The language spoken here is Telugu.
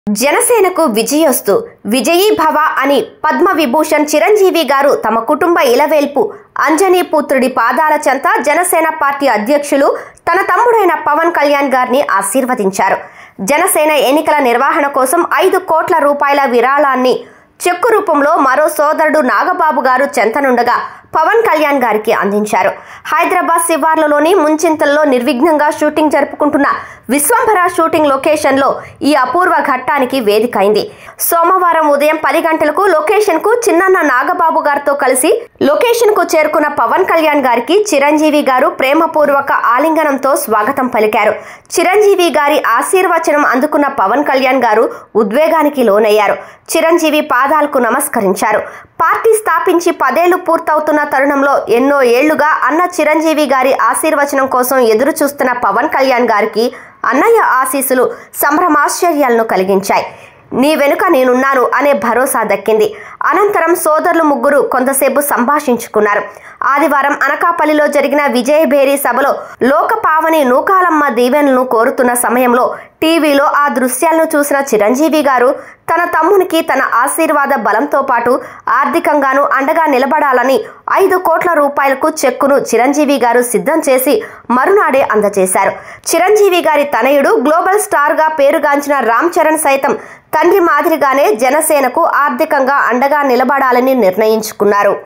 జనసేనకు విజయోస్తు విజయీ భవ అని పద్మ విభూషణ్ చిరంజీవి గారు తమ కుటుంబ ఇలవేల్పు అంజనీ పుత్రుడి పాదాల చెంత జనసేన పార్టీ అధ్యక్షులు తన తమ్ముడైన పవన్ కళ్యాణ్ గారిని ఆశీర్వదించారు జనసేన ఎన్నికల నిర్వహణ కోసం ఐదు కోట్ల రూపాయల విరాళాన్ని చెక్కు రూపంలో మరో సోదరుడు నాగబాబు గారు చెంతనుండగా పవన్ కళ్యాణ్ గారికి అందించారు హైదరాబాద్ శివార్లలోని ముంచింతల్లో నిర్విఘ్నంగా షూటింగ్ జరుపుకుంటున్న విశ్వంభర షూటింగ్ లొకేషన్లో ఈ అపూర్వ ఘట్టానికి వేదికైంది సోమవారం ఉదయం పది గంటలకు లొకేషన్కు చిన్నన్న నాగబాబు గారితో కలిసి లొకేషన్కు చేరుకున్న పవన్ కళ్యాణ్ గారికి చిరంజీవి గారు ప్రేమపూర్వక ఆలింగనంతో స్వాగతం పలికారు చిరంజీవి గారి ఆశీర్వచనం అందుకున్న పవన్ కళ్యాణ్ గారు ఉద్వేగానికి లోనయ్యారు చిరంజీవి పాదాలకు నమస్కరించారు పార్టీ స్థాపించి పదేళ్లు పూర్తవుతున్న తరుణంలో ఎన్నో ఏళ్లుగా అన్న చిరంజీవి గారి ఆశీర్వచనం కోసం ఎదురు చూస్తున్న పవన్ కళ్యాణ్ గారికి అన్నయ్య ఆశీస్సులు సంభ్రమాశ్చర్యాలను కలిగించాయి నీ వెనుక నేనున్నాను అనే భరోసా దక్కింది అనంతరం సోదరులు ముగ్గురు కొంతసేపు సంభాషించుకున్నారు ఆదివారం అనకాపల్లిలో జరిగిన విజయభేరి సభలో లోకపావని నూకాలమ్మ దీవెనలను కోరుతున్న సమయంలో టీవీలో ఆ దృశ్యాలను చూసిన చిరంజీవి గారు తన తమ్మునికి తన ఆశీర్వాద బలంతో పాటు ఆర్థికంగానూ అండగా నిలబడాలని ఐదు కోట్ల రూపాయలకు చెక్కును చిరంజీవి గారు సిద్ధం చేసి మరునాడే అందజేశారు చిరంజీవి గారి తనయుడు గ్లోబల్ స్టార్ గా పేరుగాంచిన రామ్ చరణ్ సైతం తండ్రి మాదిరిగానే జనసేనకు ఆర్థికంగా అండగా నిలబడాలని నిర్ణయించుకున్నారు